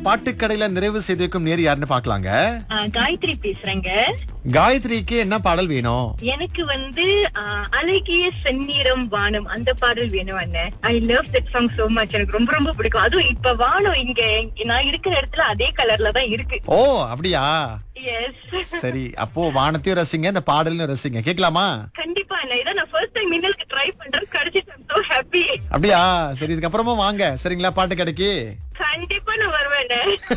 பாட்டுக்கடையில நிறைவு செய்து வைக்கும் நேர் யாருன்னு பாக்கலாங்க ஆ, காயத்ரி பேசுறேங்க காயத்ரிக்கு என்ன பாடல் வேணும் எனக்கு வந்து ஆ, அழகிய செந்நிறம் வானம் அந்த பாடல் வேணும் அண்ணன் I love that song so much எனக்கு ரொம்ப ரொம்ப பிடிக்கும் அதுவும் இப்ப வானம் இங்க நான் இருக்கிற இடத்துல அதே கலர்ல தான் இருக்கு ஓ அப்படியா எஸ் சரி அப்போ வானத்தையும் ரசிங்க இந்த பாடலையும் ரசிங்க கேட்கலாமா கண்டிப்பா அண்ணா இதான் நான் ஃபர்ஸ்ட் டைம் மின்னலுக்கு ட்ரை பண்றேன் கிடைச்சிட்டு சோ ஹாப்பி அப்படியா சரி இதுக்கப்புறமா வாங்க சரிங்களா பாட்டு கடைக்கு கண்டிப்பா நான் வருவேன்